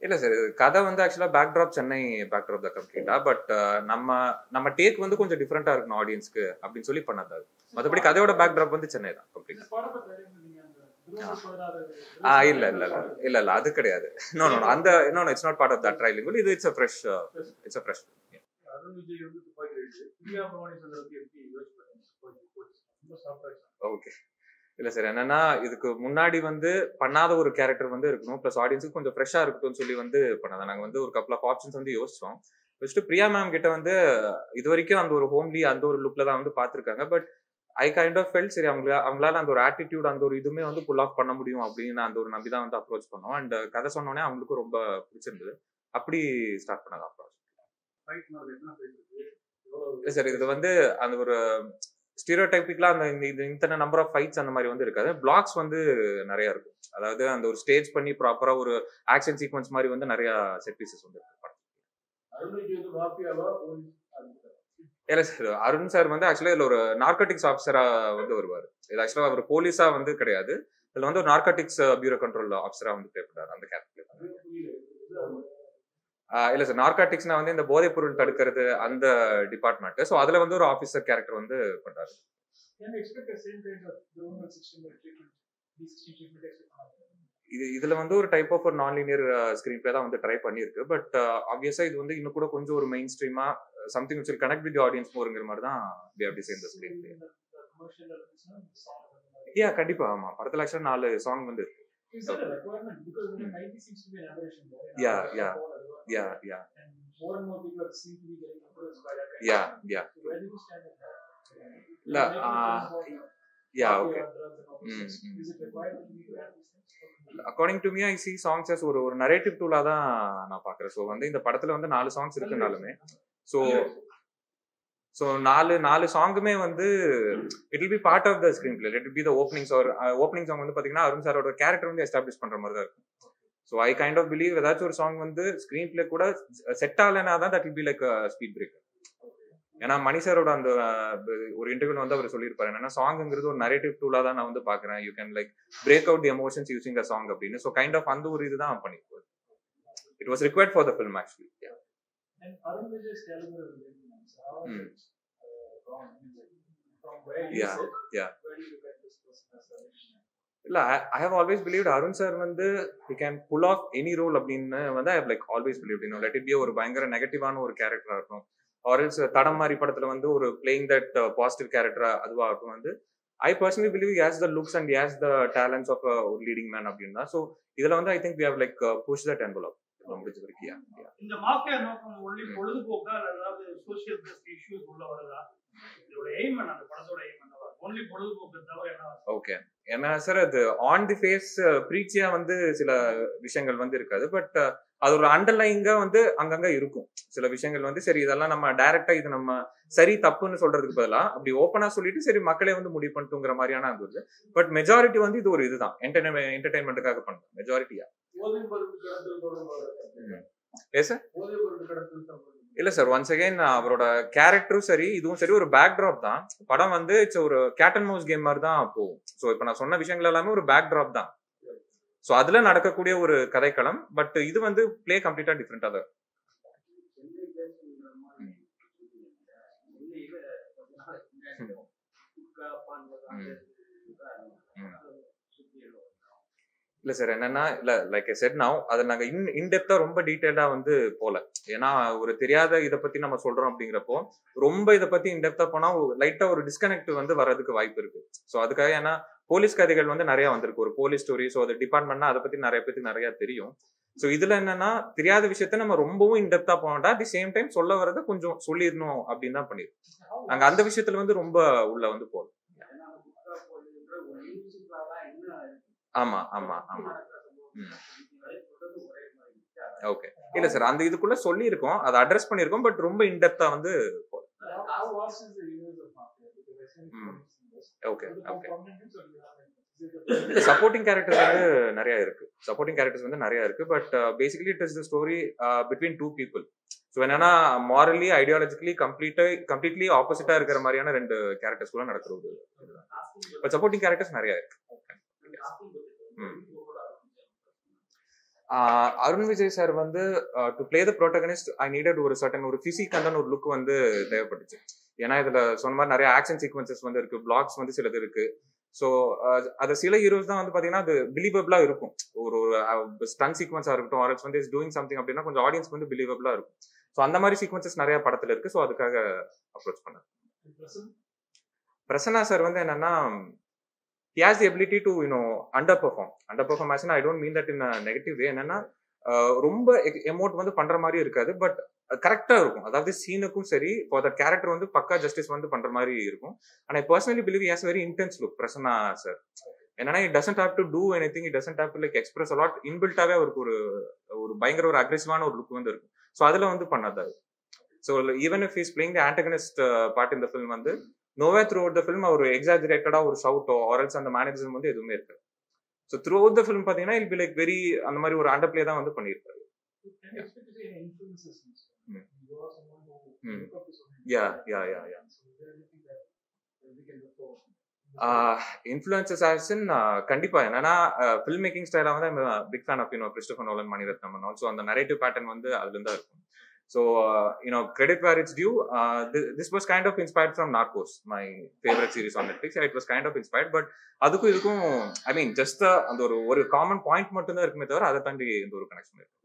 இல்ல சார் இது கதை வந்து ஆக்சுவலா backdrop Chennai backdrop தான் கம்ப்ளீட்டா பட் நம்ம நம்ம டேக் வந்து கொஞ்சம் டிஃப்ரெண்டா இருக்கணும் ஆடியன்ஸ்க்கு அப்படின்னு சொல்லி பண்ணது அது மற்றபடி கதையோட பேக் ட்ராப் வந்து சென்னை தான் கம்ப்ளீட் ஆ இல்ல இல்ல இல்ல இல்ல இல்ல அது கிடையாது நோ நோ அந்த no no it's not part of that trailing இது it's a fresh it's a fresh Arun Vijay வந்து துப்பாக்கி அடிச்சு பிரியா பவானி சந்திரத்தை எப்படி யோசிப்பாங்க ரொம்ப சாஃப்டா ஓகே இல்ல சார் என்னன்னா இதுக்கு முன்னாடி வந்து பண்ணாத ஒரு கேரக்டர் வந்து இருக்கணும் ப்ளஸ் ஆடியன்ஸுக்கு கொஞ்சம் ஃப்ரெஷ்ஷா இருக்கட்டும்னு சொல்லி வந்து பண்ணாத நாங்க வந்து ஒரு கப்பல் ஆஃப் ஆப்ஷன்ஸ் வந்து யோசிச்சோம் ஃபர்ஸ்ட் பிரியா மேம் கிட்ட வந்து இது வரைக்கும் அந்த ஒரு ஹோம்லி அந்த ஒரு லுக்ல தான் வந்து பார்த்துருக்காங்க but I kind of fell சரி அவங்க அவங்களால அந்த ஒரு ஆட்டிடியூட் அந்த ஒரு இதுவுமே வந்து புல் ஆஃப் பண்ண முடியும் அப்படின்னு அந்த ஒரு நம்பி தான் வந்து அப்ரோச் பண்ணோம் அண்ட் கதை சொன்னோடனே அவங்களுக்கும் ரொம்ப பிடிச்சிருந்தது அப்படி ஸ்டார்ட் பண்ணது அப்ரோச் ஃபைட் மாதிரி என்ன ஃபைட் இருக்கு எவ்வளவு இல்லை சார் இது வந்து அந்த ஒரு ஸ்டீரியோ டைப்பிக்லாம் அந்த இந்த இது இத்தனை நம்பர் ஆஃப் ஃபைட்ஸ் அந்த மாதிரி வந்து இருக்காது பிளாக்ஸ் வந்து நிறைய இருக்கும் அதாவது அந்த ஒரு ஸ்டேஜ் பண்ணி ப்ராப்பரா ஒரு ஆக்ஷன் சீக்வன்ஸ் மாதிரி வந்து நிறைய செட் பீசஸ் வந்து இருக்கு படத்துல. அருண் விஜய் வந்து மாஃபியாவா போலீஸ் இல்ல சார் அருண் சார் வந்து ஆக்சுவலா இதுல ஒரு நார்கட்டிக்ஸ் ஆஃபீஸரா வந்து வருவார் இது ஆக்சுவலா அவர் போலீஸா வந்து கிடையாது இதுல வந்து ஒரு நார்கட்டிக்ஸ் பியூரோ கண்ட்ரோல் ஆஃபீஸரா வந்து ப்ளே பண்ணாரு அந்த கேரக்டர் இல்ல சார் நார்காட்டிக்ஸ்னா வந்து இந்த போதைப் பொருள் தடுக்கிறது அந்த டிபார்ட்மெண்ட் ஸோ அதுல வந்து ஒரு ஆஃபீஸர் கேரக்டர் வந்து பண்றாரு Can we expect the same kind of criminal system treatment? D16 treatment expect பண்ணலாம். இது இதுல வந்து ஒரு டைப் ஆஃப் ஒரு நான் லீனியர் ஸ்கிரீன் பிளே தான் வந்து ட்ரை பண்ணியிருக்கு பட் ஆப்வியஸா இது வந்து இன்னும் கூட கொஞ்சம் ஒரு மெயின் ஸ்ட்ரீமா something which connect with audience போருங்கிற மாதிரி தான் we have design the screenplay இந்த commercial இருந்துச்சுன்னா இந்த song அந்த மாதிரி. யா கண்டிப்பா ஆமா படத்துல ஆக்சுவலா நாலு சாங் வந்து இருக்கு Is that a requirement? Because when 90 seems to be an aberration there. Yeah, yeah. Yeah yeah And more and more people seem to be getting influenced by that kind yeah of yeah So where do you stand in that? இல்ல Making ah, films about yeah mafia, okay drugs and all Mm, this. mm. Is it required that you have these things? According to me I see songs as ஒரு ஒரு narrative டூலா தான் நான் பாக்குறேன் so வந்து இந்த படத்துல வந்து நாலு சாங்ஸ் இருக்குனாலுமே ஸோ ஸோ நாலு நாலு சாங்குமே வந்து it will be part of the screenplay it be the opening sir opening song வந்து பாத்தீங்கன்னா அருண் சாரோட கேரக்டர் வந்து எஸ்டாப்ளிஷ் பண்ற மாதிரி தான் இருக்கும் so I kind of believe ஏதாச்சும் ஒரு சாங் வந்து ஸ்க்ரீன் பிளே கூட செட் ஆகலைனா தான் that will be like speed break ஏன்னா மணி சாரோட அந்த அஹ், ஒரு இன்டர்வியூல வந்து அவர் சொல்லியிருப்பாரு என்னன்னா சாங்ங்கிறது ஒரு நரேட்டிவ் டூலா தான் நான் வந்து பாக்குறேன் you can like break out the emotions using a song அப்படின்னு ஸோ கைண்ட் ஆஃப் அந்த ஒரு இதுதான் பண்ணிருப்பாரு it was required for the film actually And Arun Vijay's caliber is very nice. How is Mm. it, uh, from, from where you Yeah, sit, yeah. where do you look at this person as a இல்ல I have always believe Arun sir வந்து he can pull off any role அப்படின்னு வந்து I like always believe இன்னும் let it be ஒரு பயங்கர நெகட்டிவான ஒரு கேரக்டரா இருக்கும் ஆர்எல்ஸ் தடம் மாதிரி படத்துல வந்து ஒரு பிளேயிங் தட் பாசிட்டிவ் கேரக்டரா அதுவாகட்டும் வந்து I personally believe has the looks and has the talents of ஒரு லீடிங் மேன் அப்படின்னு தான் ஸோ இதுல வந்து I think we have like push that envelope முடிஞ்ச வரைக்கும் yeah, yeah. இந்த மாஃபியா நோக்கம் ஒன்லி பொழுதுபோக்கா இல்ல ஏதாவது சோசியல் பெஸ்ட் இஷ்யூஸ் உள்ள வருதா இதோட எய்ம் என்ன அந்த படத்தோட எய்ம் என்னவா ஒன்லி பொழுதுபோக்கு தவிர என்ன ஓகே ஏன்னா சார் அது ஆன் தி ஃபேஸ் ப்ரீச்சியா வந்து சில விஷயங்கள் வந்து இருக்காது பட் அது ஒரு அண்டர்லைங்கா வந்து அங்கங்க இருக்கும் சில விஷயங்கள் வந்து சரி இதெல்லாம் நம்ம டைரக்டா இது நம்ம சரி தப்புன்னு சொல்றதுக்கு பதிலா அப்படி ஓப்பனா சொல்லிட்டு சரி மக்களே வந்து முடிவு பண்ணிட்டுங்கிற மாதிரியான அது வருது பட் மெஜாரிட்டி வந்து இது ஒரு இதுதான் என்டர்டைன்மெண்ட் என்டர்டைன்மெண்ட்டுக்காக பண்றோம் மெஜாரிட்டியா போதைப் பொருள் கடத்தல் தொடர்பாக ஏ சார் போதைப் பொருள் கடத்தல் தொடர்பாக இல்ல சார் ஒன்ஸ் அகைன் அவரோட கேரக்டரும் சரி இதுவும் சரி ஒரு பேக் ட்ராப் தான் படம் வந்து இட்ஸ் ஒரு கேட் அண்ட் மவுஸ் கேம் மாதிரி தான் போகும் ஸோ இப்போ நான் சொன்ன விஷயங்கள் எல்லாமே ஒரு பேக் ட்ராப் தான் ஸோ அதுல நடக்கக்கூடிய ஒரு கதைக்களம் பட் இது வந்து பிளே கம்ப்ளீட்டா டிஃப்ரெண்டா தான் இல்ல சார் என்னன்னா இல்ல லைக் செட் now அதை நாங்க இன் இன்டெப்தா ரொம்ப டீடைல்டா வந்து போல ஏன்னா ஒரு தெரியாத இதை பத்தி நம்ம சொல்றோம் அப்படிங்கிறப்போ ரொம்ப இதை பத்தி இன்டெப்தா போனா லைட்டா ஒரு டிஸ்கனெக்ட் வந்து வர்றதுக்கு வாய்ப்பு இருக்கு ஸோ அதுக்காக ஏன்னா போலீஸ் கதைகள் வந்து நிறைய வந்திருக்கு ஒரு போலீஸ் ஸ்டோரி ஸோ அது டிபார்ட்மெண்ட்னா அதை பத்தி நிறைய பேருக்கு நிறைய தெரியும் ஸோ இதுல என்னன்னா தெரியாத விஷயத்த நம்ம ரொம்பவும் இன்டெப்தா போனோம்டா அட் தி சேம் டைம் சொல்ல வரதை கொஞ்சம் சொல்லிடணும் அப்படின்னு தான் பண்ணிருக்கோம் நாங்க அந்த விஷயத்துல வந்து ரொம்ப உள்ள வந்து போகல ஆமா ஆமா ஆமா ம். ஓகே இல்ல சார் அந்த இதுக்குள்ள சொல்லி இருக்கோம் அதை அட்ரஸ் பண்ணிருக்கோம் பட் ரொம்ப இன்டெப்தா வந்து போகல How vast is the universe of Mafia? Because I think Mm. it's okay the okay prominent or you have it? இல்ல சப்போர்ட்டிங் கேரக்டர்ஸ் வந்து நிறைய இருக்கு சப்போர்ட்டிங் கேரக்டர்ஸ் வந்து நிறைய இருக்கு but basically it is the story between two people so என்னன்னா morally ideologically கம்ப்ளீட்டா completely ஆப்போசிட்டா இருக்கிற மாதிரியான ரெண்டு கேரக்டர்ஸ் கூட நடக்கிற ஒரு பட் சப்போர்ட்டிங் கேரக்டர்ஸ் நிறைய இருக்கு ம். ஆஹ் அருண் விஜய் சார் வந்து to play the protagonist I needed ஒரு சர்டன் ஒரு பிசிக் அண்ட் ஒரு லுக் வந்து தேவைப்பட்டுச்சு ஏன்னா இதுல சொன்ன மாதிரி நிறைய ஆக்ஷன் சீக்வன்சஸ் வந்து இருக்கு பிளாக்ஸ் வந்து சிலது இருக்கு ஸோ அது சில ஹீரோஸ் தான் வந்து பாத்தீங்கன்னா அது பிலீவபிளா இருக்கும் ஒரு ஒரு ஸ்டன் சீக்வன்ஸா இருக்கட்டும் ஆர்எல்ஸ் வந்து இஸ் டூயிங் சம்திங் அப்படின்னா கொஞ்சம் ஆடியன்ஸ் வந்து பிலீவபிளா இருக்கும் ஸோ அந்த மாதிரி சீக்வன்சஸ் நிறைய படத்துல இருக்கு ஸோ அதுக்காக அப்ரோச் பண்ணேன் பிரசன்னா சார் வந்து என்னன்னா he has the ability to you know underperform underperform as in i don't mean that in a negative way என்னன்னா அஹ், ரொம்ப எமோட் வந்து பண்ற மாதிரி இருக்காது பட் கரெக்டா இருக்கும் அதாவது சீனுக்கும் சரி ஃபார் த கேரக்டர் வந்து பக்கா ஜஸ்டிஸ் வந்து பண்ற மாதிரி இருக்கும் and I personally believe has very intense look Prasanna sir என்னன்னா it doesn't have to do anything it doesn't have to like express a lot இன்பில்ட்டாவே அவருக்கு ஒரு ஒரு பயங்கர ஒரு அக்ரெசிவான ஒரு லுக் வந்து இருக்கும் ஸோ அதுல வந்து பண்ணாதாரு so even if is playing the antagonist part இந்த ஃபில்ம் வந்து no way throughout the film ஒரு எக்ஸாஜரேட்டடா ஒரு ஷவுட்டோ ஆரல்ஸ் அந்த மேனேஜர் வந்து எதுவுமே இருக்காது so throughout the film பாத்தீங்கன்னா இல் பி லைக் வெரி அந்த மாதிரி ஒரு அண்டர் பிளே தான் வந்து பண்ணியிருப்பாரு Can you expect to see any influences in this? Hmm. You are someone who Hmm. look up to someone. Yeah yeah yeah yeah So is there anything that that we can look for? Influences action கண்டிப்பா என்னன்னா film making ஸ்டைலா வந்து big fan of you know Christopher Nolan Maniratnam and also அந்த narrative pattern வந்து அதுல இருந்தா இருக்கும் so you know credit where it's due this was kind of inspired from Narcos my favourite series on Netflix it was kind of inspired but அதுக்கும் இதுக்கும் ஐ mean just அந்த ஒரு ஒரு காமன் பாயிண்ட் மட்டும் தான் இருக்குமே தவிர அதை தாண்டி இந்த ஒரு கனெக்ஷன் இருக்கு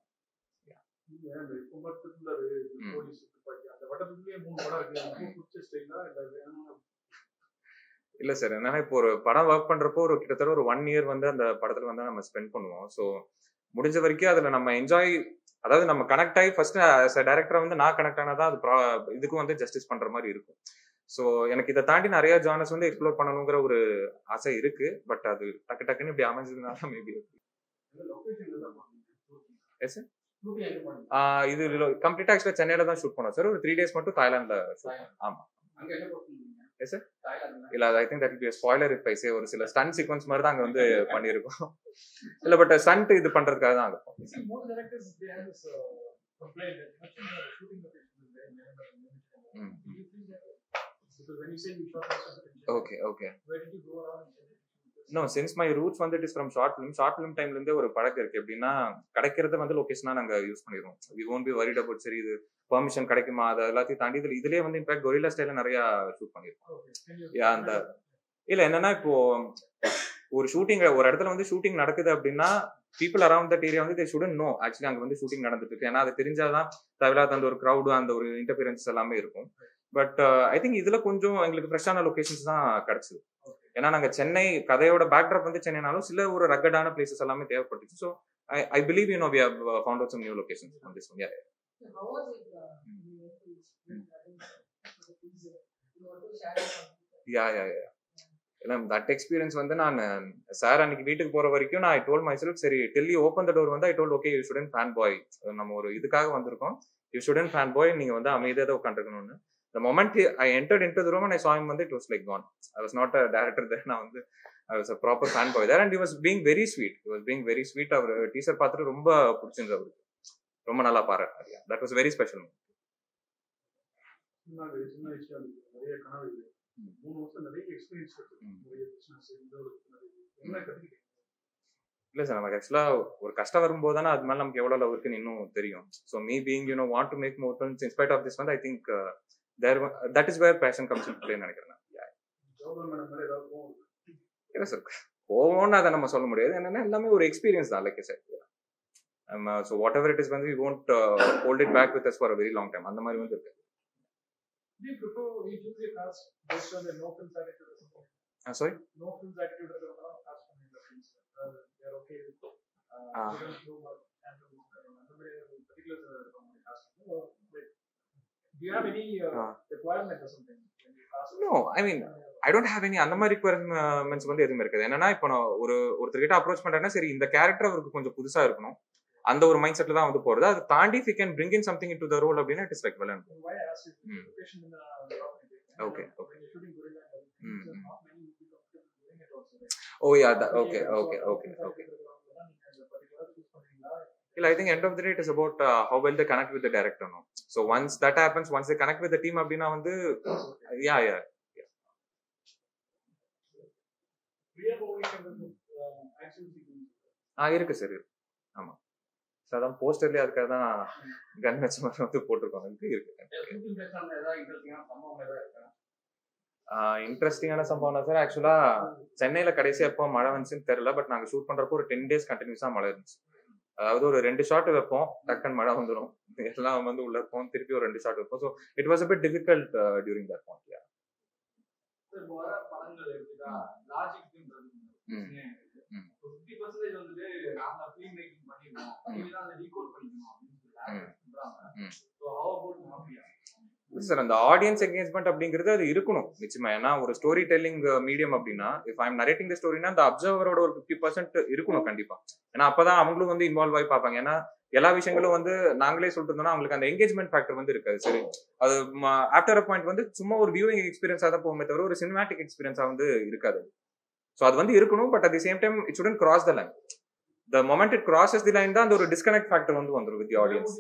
நீங்க அந்த இப்போ மட்டும் ஃபுல்லாவே ம். போலீஸ் துப்பாக்கி அந்த வட்டத்துக்குள்ளேயே மூணு படம் இருக்கு ரொம்ப பிடிச்ச ஸ்டைலா இல்ல வேணும்னு இல்ல சார் என்னன்னா இப்போ ஒரு படம் ஒர்க் பண்றப்போ ஒரு கிட்டத்தட்ட ஒரு ஒன் இயர் வந்து அந்த படத்துல வந்து நம்ம ஸ்பெண்ட் பண்ணுவோம் ஸோ முடிஞ்ச வரைக்கும் அதுல நம்ம என்ஜாய் அதாவது நம்ம கனெக்ட் ஆகி ஃபர்ஸ்ட் டேரக்டரா வந்து நான் கனெக்ட் ஆனாதான் அது pro- இதுக்கும் வந்து ஜஸ்டிஸ் பண்ற மாதிரி இருக்கும் ஸோ எனக்கு இதை தாண்டி நிறைய ஜானர்ஸ் வந்து எக்ஸ்ப்ளோர் பண்ணணுங்கிற ஒரு ஆசை இருக்கு பட் அது டக்கு டக்குன்னு இப்படி அமைஞ்சதுனால மேபி லொகேஷன்ல தான் Yes, sir. ஷூட்டிங் எங்க பண்ணீங்க இது கம்ப்ளீட்டா ஆக்சுவலா சென்னையில தான் ஷூட் பண்ணோம் சார் ஒரு த்ரீ டேஸ் மட்டும் தாய்லாந்துல ஷூட் ஆமா அங்க என்ன பண்ணீங்க Yes, sir. தாய்லாந்துல இல்ல I think that be spoiler if I say ஒரு சில ஸ்டன் சீக்வன்ஸ் மாதிரி தான் அங்க வந்து பண்ணியிருக்கோம் இல்ல பட் ஸ்டண்ட் இது பண்றதுக்காக தான் அங்க போனோம். See, most directors they have this uh, complaint that much of the shooting location is very limited. limited. Mm. Do you think that? Because when you say you shot most of it in Chennai, okay okay where did you go around in Chennai? No since my roots வந்து it is from short film short film டைம்ல இருந்தே ஒரு பழக்கம் இருக்கு எப்படின்னா கிடைக்கிறத வந்து லொகேஷனா நாங்க யூஸ் பண்ணிடுவோம் we won't be worried about சரி இது பெர்மிஷன் கிடைக்குமா அது எல்லாத்தையும் தாண்டி இதுல இதுலயே வந்து இன்ஃபேக்ட் கொரில்லா ஸ்டைல நிறைய ஷூட் பண்ணிருக்கோம் Okay, can you Yeah, அந்த- இல்ல என்னன்னா இப்போ ஒரு ஷூட்டிங் ஒரு இடத்துல வந்து ஷூட்டிங் நடக்குது அப்படின்னா பீப்புள் அரௌண்ட் தட் ஏரியா வந்து தே ஷுடன் நோ ஆக்சுவலி அங்க வந்து ஷூட்டிங் நடந்துட்டு இருக்கு ஏன்னா அது தெரிஞ்சாதான் தேவையில்லாத அந்த ஒரு க்ரௌடு அந்த ஒரு இன்டர்ஃபியரன்ஸ் எல்லாமே இருக்கும் பட் ஐ திங்க் இதுல கொஞ்சம் எங்களுக்கு ஃப்ரெஷ்ஷான லொகேஷன்ஸ் தான் கிடைச்சது ஏன்னா நாங்க சென்னை கதையோட பேக்ட்ராப் வந்து சென்னைனாலும் சில ஒரு ரக்கடான பிளேசஸ் எல்லாமே தேவைப்பட்டுச்சு so I I believe you know we have found out some new locations on this one yeah How was it? Uh, you went to spend that in the teaser. You want to share something? Yeah yeah yeah இல்லை that experience வந்து நான் sir அன்னைக்கு வீட்டுக்கு போற வரைக்கும் நான் I told my self சரி Delhi open the door வந்து I told okay you student fan boy நம்ம ஒரு இதுக்காக வந்திருக்கோம் யூ ஸ்டூடெண்ட் ஃபேன் பாய் நீங்க வந்து அமைதியாக தான் உட்காந்துருக்கணும்னு the moment he, I entered into the room and I saw him வந்து it was like gone. I was not a director there. நான் வந்து I was a proper fan boy there and he was being very sweet. He was being very sweet. அவர் teaser பார்த்துட்டு ரொம்ப பிடிச்சிருந்தது அவருக்கு ரொம்ப நல்லா பாராட்டினாரு தட் வாஸ் வெரி ஸ்பெஷல் சின்ன வயசு- சின்ன வயசுல இருந்து நிறைய கனவு இல்லை. ம். மூணு வருஷம் நிறைய எக்ஸ்பீரியன்ஸ் ம். நிறைய பிசினஸ் இந்த ஒரு நிறைய என்ன கத்துக்கிட்டீங்க இல்ல சார் நமக்கு ஆக்சுவலா ஒரு கஷ்டம் வரும்போது தானே அது மேல நமக்கு எவ்வளவு லவ் இருக்குன்னு இன்னும் தெரியும் so me being you know want to make more films in spite of this வந்து I think there that is where passion comes in play நினைக்கிறேன் நான். Yeah. ஜவஹர்லால் மேடம் மேல ஏதாவது கோவம் இருக்கா? இல்ல சார் கோவம்னு அதை நம்ம சொல்ல முடியாது என்னன்னா எல்லாமே ஒரு எக்ஸ்பீரியன்ஸ் தான் like sir so whatever it is வந்து we won't hold it back with us for very long time அந்த மாதிரி வந்து இருக்கு Do you prefer you choose your cast based on the no films attitude or something? Sorry No films attitude இருக்கிறவங்க cast பண்ணுவீங்க films. அதாவது they are okay with, uh, Ah. different humor, and அந்த மாதிரி ஒரு particulars இருக்கவங்க cast பண்ணுவீங்க. Or like, do you have any uh, Ah. requirement or something when you cast? No I mean I don't have any அந்த மாதிரி requirements வந்து எதுவுமே இருக்காது என்னன்னா இப்போ நான் ஒரு ஒருத்தர்கிட்ட அப்ரோச் பண்றேன்னா சரி இந்த கேரக்டர் அவருக்கு கொஞ்சம் புதுசா இருக்கணும் அந்த ஒரு மைண்ட் செட்ல தான் வந்து போறது அது தாண்டி if you can bring in something into the role அப்படின்னா it is like well and Why I asked you Mm. location in the uh, Okay, When you're shooting gorilla and everything, Mm, so mm. not many will be comfortable doing it also. Right? Oh yeah okay so okay no okay films okay attitude இருக்கிறவங்க தான் நீங்க அந்த particular choose பண்றீங்களா? இல்ல I think end of the day it is about how well the connect with director no so once that happens once the connect with team அப்படின்னா வந்து யா யா We have always had this, uh, action sequence. ஆ இருக்கு sir so அதான் போஸ்டர்லேயே அதுக்காக தான் கன் வச்ச மாதிரி வந்து போட்டிருக்கோம் இருக்கு இருக்கு ஷூட்டிங் பேஸ் ஆன ஏதாவது இன்ட்ரெஸ்டிங்கான சம்பவம் ஏதாவது இருக்கா இன்ட்ரெஸ்டிங்கான சம்பவம் சார் ஆக்சுவலா சென்னையில கடைசி எப்போ மழை வந்துச்சுன்னு தெரியல பட் நாங்க ஷூட் பண்றப்போ ஒரு டென் டேஸ் கண்டினியூஸா மழை இருந்துச்சு அதாவது ஒரு ரெண்டு ஷாட் வைப்போம் டக்குன்னு மழை வந்துடும் எல்லாம் வந்து உள்ள இருப்போம் திருப்பி ஒரு ரெண்டு ஷாட் வைப்போம் so it was a bit difficult during that point yeah இப்போ வர படங்கள் எடுத்துட்டா லாஜிக்ன்றது ம். ம். ஃபிஃப்டி பர்சன்டேஜ் வந்துட்டு நாங்க ஃபிலிம் மேக்கிங் பண்ணிருக்கோம் நீங்க தான் அதை டீகோட் பண்ணிக்கணும் அப்படின்னு சொல்லி ம். சொல்றாங்க ம். So how about mafia sir அந்த ஆடியன்ஸ் என்கேஜ்மெண்ட் அப்படிங்கிறது அது இருக்கணும் நிச்சயமா ஏன்னா ஒரு ஸ்டோரி டெல்லிங் மீடியம் அப்படின்னா இஃப் ஐம் நரேட்டிங் த ஸ்டோரினா அந்த அப்சர்வரோட ஒரு ஃபிஃப்டி பர்சன்ட் இருக்கணும் கண்டிப்பா ஏன்னா அப்பதான் அவங்களும் வந்து இன்வால்வ் ஆகி பார்ப்பாங்க ஏன்னா எல்லா விஷயங்களும் வந்து நாங்களே சொல்லிட்டு இருந்தோம்னா அவங்களுக்கு அந்த என்கேஜ்மெண்ட் ஃபேக்டர் வந்து இருக்காது சரி அது ஆஃப்டர் அ பாயிண்ட் வந்து சும்மா ஒரு வியூவிங் எக்ஸ்பீரியன்ஸாக தான் போகுமே தவிர ஒரு சினிமேட்டிக் எக்ஸ்பீரியன்ஸாக வந்து இருக்காது ஸோ அது வந்து இருக்கணும் but at the same time it shouldn't cross the line the moment it crosses the line தான் அந்த ஒரு டிஸ்கனெக்ட் ஃபேக்டர் வந்து வந்துடும் with the audience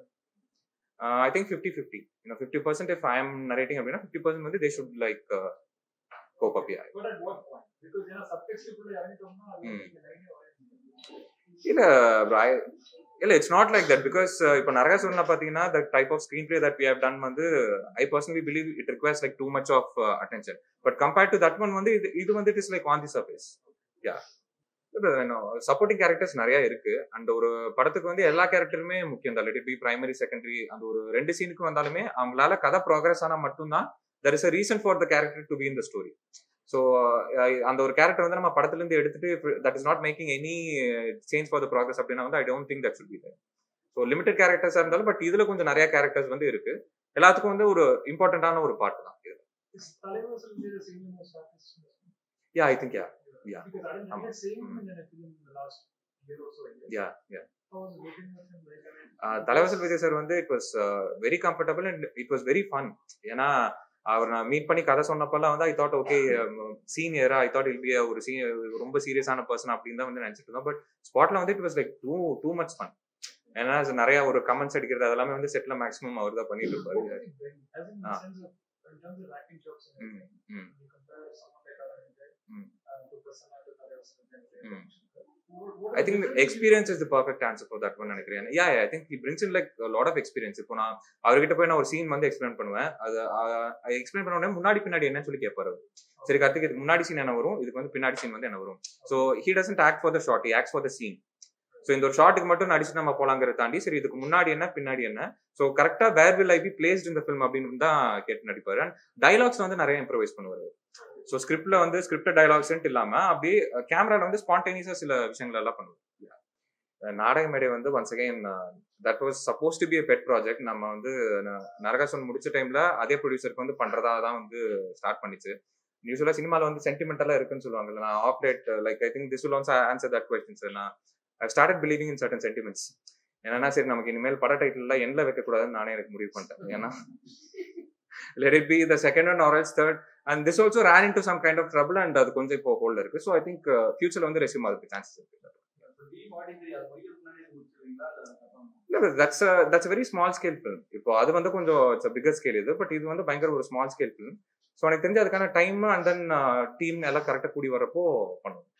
I think fifty fifty fifty percent if I am narrating அப்படின்னா fifty percent வந்து they should like cope up yeah but at what point because ஏன்னா சப்டெக்ஸ்டுக்குள்ள இறங்கிட்டோம்னா அது ம். நீங்க லைனே வரைய இல்ல bro, I- இல்ல it's not like that because இப்போ நிறைய சொல்லலாம் பாத்தீங்கன்னா the type of screenplay that we have done வந்து I personally believe it requires like too much of attention but compared to that one வந்து இது இது வந்து it is like on the surface yeah supporting characters நிறைய இருக்கு and ஒரு படத்துக்கு வந்து எல்லா கேரக்டருமே முக்கியம் தான் லெட் பி பிரைமரி செகண்டரி அந்த ஒரு ரெண்டு சீனுக்கு வந்தாலுமே அவங்களால கதை ப்ராக்ரஸ் ஆனா மட்டும்தான் there is a reason for the character to be in the story so அந்த ஒரு கேரக்டர் வந்து நம்ம படத்துல இருந்து எடுத்துட்டு that is not making any change for the progress அப்படின்னா வந்து I don't think that should be so limited கேரக்டர்ஸா இருந்தாலும் பட் இதுல கொஞ்சம் நிறைய கேரக்டர்ஸ் வந்து இருக்கு எல்லாத்துக்கும் வந்து ஒரு இம்பார்ட்டன்டான ஒரு பார்ட் தான் இது தலைவர் சொல்லிய senior most artist yeah I think yeah Yeah. because I didn't ஆமா. get same Mm. in a film in the last year or so I guess. Yeah yeah I was looking at him like I mean, Thalaivasal Vijay sir வந்து it was very comfortable and it was very fun ஏன்னா அவர் நான் meet பண்ணி கதை சொன்னப்பெல்லாம் வந்து I thought okay சீனியரா I thought he'll be ஒரு சீனியர் ரொம்ப சீரியஸான பர்சன் அப்படின்னு தான் வந்து நினைச்சிட்டு இருந்தோம் பட் ஸ்பாட்ல வந்து it was like too too much fun ஏன்னா அது நிறைய ஒரு கமெண்ட்ஸ் அடிக்கிறது அதெல்லாமே வந்து செட்ல மேக்ஸிமம் அவர் தான் பண்ணிட்டு இருப்பாரு both is very- as in the Ah. sense of in terms of acting jobs and ம், everything. ம், When you compare someone like Aravind Mm. uh, to Prasanna to தலைவர் Sanjay, Mm. what- what I are think the differences experience is the perfect answer for that one நினைக்கிறேன் yeah I think he brings in like lot of experience இப்போ நான் அவர்கிட்ட போய் நான் ஒரு scene வந்து explain பண்ணுவேன் அது எக்ஸ்பிளைன் பண்ண உடனே முன்னாடி பின்னாடி என்னன்னு சொல்லி கேட்பாரு அவரு. சரி கத்துக்கு இதுக்கு முன்னாடி சீன் என்ன வரும் இதுக்கு வந்து பின்னாடி சீன் வந்து என்ன வரும் so he doesn't act for the shot he act for the scene so இந்த ஒரு ஷார்ட்டுக்கு மட்டும் நடிச்சு நம்ம போலாங்கிறத தாண்டி சரி இதுக்கு முன்னாடி என்ன பின்னாடி என்ன ஸோ கரெக்டா where will I be placed இந்த ஃபிலிம் அப்படின்னு தான் கேட்டு நடிப்பாரு அண்ட் டைலாக்ஸ் வந்து நிறைய இம்ப்ரவைஸ் பண்ணுவாரு ஸோ ஸ்கிரிப்ட்ல வந்து ஸ்கிரிப்ட் டைலாக்ஸ்ன்ட்டு இல்லாம அப்படியே கேமரால வந்து ஸ்பான்டேனியஸா சில விஷயங்கள் எல்லாம் பண்ணுவார் நாடக மேடை வந்து once again that was supposed to be a pet project நம்ம வந்து ந- நரகாசுரன் முடிச்ச டைம்ல அதே ப்ரொடியூசருக்கு வந்து பண்றதா தான் வந்து ஸ்டார்ட் பண்ணிச்சு யூஸ்வலா சினிமால வந்து சென்டிமெண்டலா இருக்குன்னு சொல்லுவாங்கல்ல நான் ஆப்ரேட் like I think this will also answer that question sir நான் I started believing in certain sentiments என்னன்னா சரி நமக்கு இனிமேல் பட டைட்டில் எண்ட்ல வைக்க கூடாதுன்னு நானே எனக்கு முடிவு பண்ணிட்டேன் ஏன்னா let it be the second one or else third and this also ran into some kind of trouble and அது கொஞ்சம் இப்போ ஹோல்ல இருக்கு ஸோ ஐ திங்க் ஃபியூச்சர்ல வந்து ரெசியூம் ஆகுது சான்சஸ் இருக்கு So, team audience அது முடிக்கிறதுக்கு முன்னாடி இது முடிச்சிருவீங்களா? இல்ல அப்புறம் இல்ல that's that's very small scale film இப்போ அது வந்து கொஞ்சம் இட்ஸ் பிகர் ஸ்கேல் இது பட் இது வந்து பயங்கர ஒரு ஸ்மால் ஸ்கேல் ஃபிலிம் ஸோ எனக்கு தெரிஞ்சு அதுக்கான டைம் அண்ட் தென் டீம் எல்லாம் கரெக்டாக கூடி வரப்போ பண்ணுவோம்